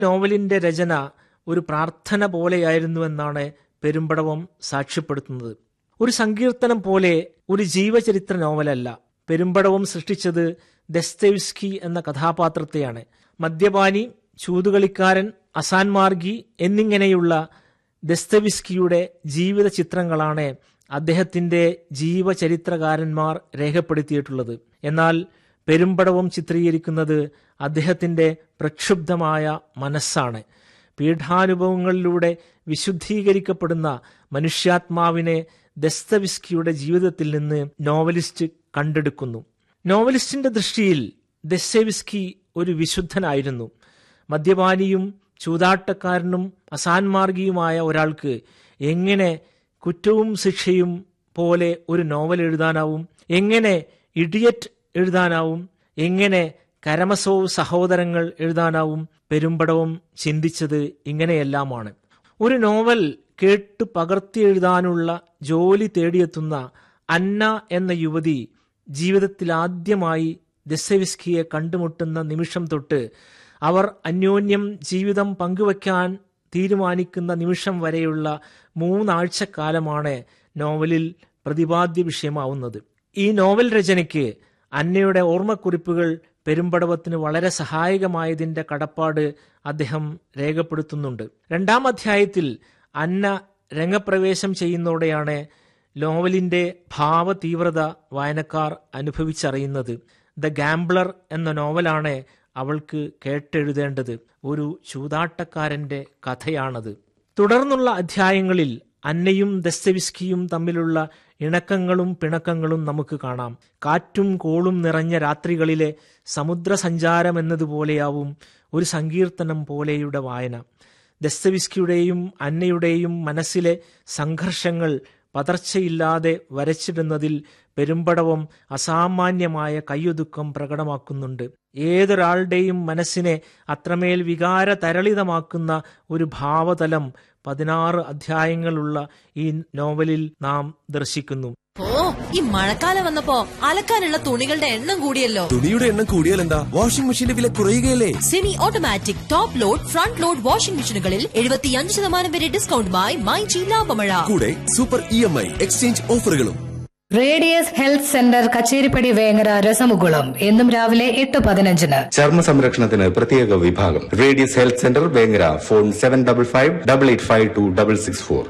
നോവലിന്റെ രചന ഒരു പ്രാർത്ഥന പോലെയായിരുന്നുവെന്നാണ് പെരുമ്പടവം സാക്ഷ്യപ്പെടുത്തുന്നത് ഒരു സങ്കീർത്തനം പോലെ ഒരു ജീവചരിത്ര നോവലല്ല പെരുമ്പടവം സൃഷ്ടിച്ചത് ദസ്തവിസ്കി എന്ന കഥാപാത്രത്തെയാണ് മദ്യപാനി ചൂതുകളിക്കാരൻ അസാൻമാർഗി എന്നിങ്ങനെയുള്ള ദസ്തവിസ്കിയുടെ ജീവിത ചിത്രങ്ങളാണ് അദ്ദേഹത്തിന്റെ ജീവചരിത്രകാരന്മാർ രേഖപ്പെടുത്തിയിട്ടുള്ളത് എന്നാൽ പെരുമ്പടവം ചിത്രീകരിക്കുന്നത് അദ്ദേഹത്തിന്റെ പ്രക്ഷുബ്ധമായ മനസ്സാണ് പീഠാനുഭവങ്ങളിലൂടെ വിശുദ്ധീകരിക്കപ്പെടുന്ന മനുഷ്യാത്മാവിനെ ദസ്തവിസ്കിയുടെ ജീവിതത്തിൽ നിന്ന് നോവലിസ്റ്റ് കണ്ടെടുക്കുന്നു നോവലിസ്റ്റിന്റെ ദൃഷ്ടിയിൽ ദസ്തവിസ്കി ഒരു വിശുദ്ധനായിരുന്നു മദ്യപാനിയും ചൂതാട്ടക്കാരനും അസാൻമാർഗിയുമായ ഒരാൾക്ക് എങ്ങനെ കുറ്റവും ശിക്ഷയും പോലെ ഒരു നോവൽ എഴുതാനാവും എങ്ങനെ ഇഡിയറ്റ് എഴുതാനാവും എങ്ങനെ കരമസോവ് സഹോദരങ്ങൾ എഴുതാനാവും പെരുമ്പടവും ചിന്തിച്ചത് ഇങ്ങനെയെല്ലാമാണ് ഒരു നോവൽ കേട്ട് പകർത്തി എഴുതാനുള്ള ജോലി തേടിയെത്തുന്ന അന്ന എന്ന യുവതി ജീവിതത്തിൽ ആദ്യമായി ദസ്സവിസ്കിയെ കണ്ടുമുട്ടുന്ന നിമിഷം തൊട്ട് അവർ അന്യോന്യം ജീവിതം പങ്കുവയ്ക്കാൻ തീരുമാനിക്കുന്ന നിമിഷം വരെയുള്ള മൂന്നാഴ്ചക്കാലമാണ് നോവലിൽ പ്രതിപാദ്യ വിഷയമാവുന്നത് ഈ നോവൽ രചനയ്ക്ക് അന്നയുടെ ഓർമ്മക്കുറിപ്പുകൾ പെരുമ്പടവത്തിന് വളരെ സഹായകമായതിന്റെ കടപ്പാട് അദ്ദേഹം രേഖപ്പെടുത്തുന്നുണ്ട് രണ്ടാം അധ്യായത്തിൽ അന്ന രംഗപ്രവേശം ചെയ്യുന്നതോടെയാണ് നോവലിന്റെ ഭാവതീവ്രത വായനക്കാർ അനുഭവിച്ചറിയുന്നത് ദ ഗാംബ്ലർ എന്ന നോവലാണ് അവൾക്ക് കേട്ടെഴുതേണ്ടത് ഒരു ചൂതാട്ടക്കാരന്റെ കഥയാണത് തുടർന്നുള്ള അധ്യായങ്ങളിൽ അന്നയും ദസ്തവിസ്കിയും തമ്മിലുള്ള ഇണക്കങ്ങളും പിണക്കങ്ങളും നമുക്ക് കാണാം കാറ്റും കോളും നിറഞ്ഞ രാത്രികളിലെ സമുദ്രസഞ്ചാരം എന്നതുപോലെയാവും ഒരു സങ്കീർത്തനം പോലെയുടെ വായന ദസ്തവിസ്കിയുടെയും അന്നയുടെയും മനസ്സിലെ സംഘർഷങ്ങൾ പതർച്ചയില്ലാതെ വരച്ചിടുന്നതിൽ പെരുമ്പടവം അസാമാന്യമായ കയ്യൊതുക്കം പ്രകടമാക്കുന്നുണ്ട് ഏതൊരാളുടെയും മനസ്സിനെ അത്രമേൽ വികാര തരളിതമാക്കുന്ന ഒരു ഭാവതലം പതിനാറ് അധ്യായങ്ങളുള്ള ഈ നോവലിൽ നാം ദർശിക്കുന്നു ഓ ഈ മഴക്കാലം വന്നപ്പോ അലക്കാനുള്ള തുണികളുടെ എണ്ണം കൂടിയല്ലോ തുണിയുടെ എണ്ണം കൂടിയാൽ എന്താ വാഷിംഗ് മെഷീന്റെ വില കുറയുകയല്ലേ semi automatic top load front load washing മെഷീനുകളിൽ എഴുപത്തിയഞ്ച് ശതമാനം വരെ ഡിസ്കൗണ്ടുമായി മൈജി ലാഭമഴ കൂടെ super E M I exchange ഓഫറുകളും Radius health centre Kacheripady Vengara രസമുകുളം എന്നും രാവിലെ എട്ട് പതിനഞ്ചിന് ചർമ്മ സംരക്ഷണത്തിന് പ്രത്യേക വിഭാഗം Radius health centre Vengara phone seven double five double eight five two double six four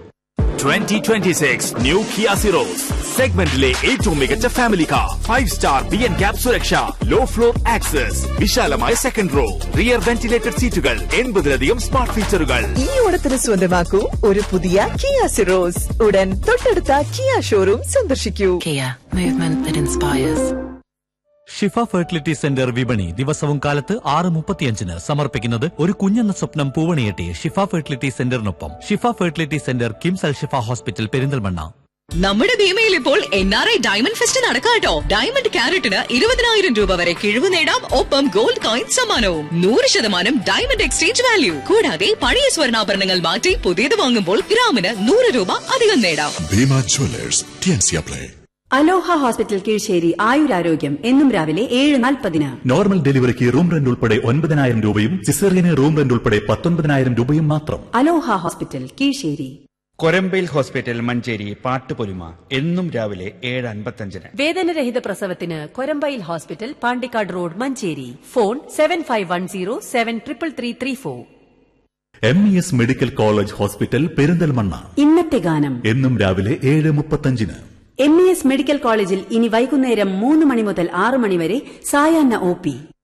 2026 new Kia Syros സെഗ്മെന്റിലെ ഏറ്റവും മികച്ച family car five star B N cap സുരക്ഷ ലോ ഫ്ലോർ ആക്സസ് വിശാലമായ സെക്കൻഡ് റോ റിയർ വെന്റിലേറ്റഡ് സീറ്റുകൾ എൺപതിലധികം smart ഫീച്ചറുകൾ ഈ ഓണത്തിന് സ്വന്തമാക്കൂ ഒരു പുതിയ കിയ സിറോസ് ഉടൻ തൊട്ടടുത്ത കിയ ഷോറൂം സന്ദർശിക്കൂ Kia, movement that inspires. Shifa fertility centre വിപണി ദിവസവും കാലത്ത് ആറ് മുപ്പത്തിയഞ്ചിന് സമർപ്പിക്കുന്നത് ഒരു കുഞ്ഞെന്ന സ്വപ്നം പൂവണിയെട്ടി ഷിഫ ഫെർട്ടിലിറ്റി സെന്ററിനൊപ്പം Shifa fertility centre KIMS Al Shifa hospital Perinthalmanna നമ്മുടെ ഭീമയിൽ ഇപ്പോൾ N R I diamond fest നടക്കാട്ടോ ഡയമണ്ട് ക്യാരറ്റിന് ഇരുപതിനായിരം രൂപ വരെ കിഴിവ് നേടാം ഒപ്പം ഗോൾഡ് കോയിൻ സമ്മാനവും നൂറ് ശതമാനം ഡയമണ്ട് എക്സ്ചേഞ്ച് വാല്യൂ കൂടാതെ പഴയ സ്വർണ്ണാഭരണങ്ങൾ മാറ്റി പുതിയത് വാങ്ങുമ്പോൾ ഗ്രാമിന് നൂറ് രൂപ അധികം നേടാം ഭീമ ജ്വല്ലേഴ്സ് ടിയൻസിയ പ്ലേ അലോഹ ഹോസ്പിറ്റൽ കീഴ്ശ്ശേരി ആയുരാരോഗ്യം എന്നും രാവിലെ ഏഴ് നാൽപ്പതിന് നോർമൽ ഡെലിവറിക്ക് റൂം റെന്റ് ഉൾപ്പെടെ ഒൻപതിനായിരം രൂപയും സിസേറിയന് റൂം റെന്റ് ഉൾപ്പെടെ പത്തൊൻപതിനായിരം രൂപയും മാത്രം Aloha hospital Kizhisseri Korambayil hospital Manjeri പാട്ടുപൊലിമ എന്നും രാവിലെ ഏഴ് അൻപത്തഞ്ചിന് വേദനരഹിത പ്രസവത്തിന് Korambayil hospital Pandikkad road Manjeri phone seven five one zero seven triple three three four M E S medical college hospital Perinthalmanna ഇന്നത്തെ ഗാനം എന്നും രാവിലെ ഏഴ് മുപ്പത്തഞ്ചിന് എം ഇ എസ് മെഡിക്കൽ കോളേജിൽ ഇനി വൈകുന്നേരം മൂന്ന് മണി മുതൽ ആറ് മണി വരെ സായാഹ്ന ഒ പി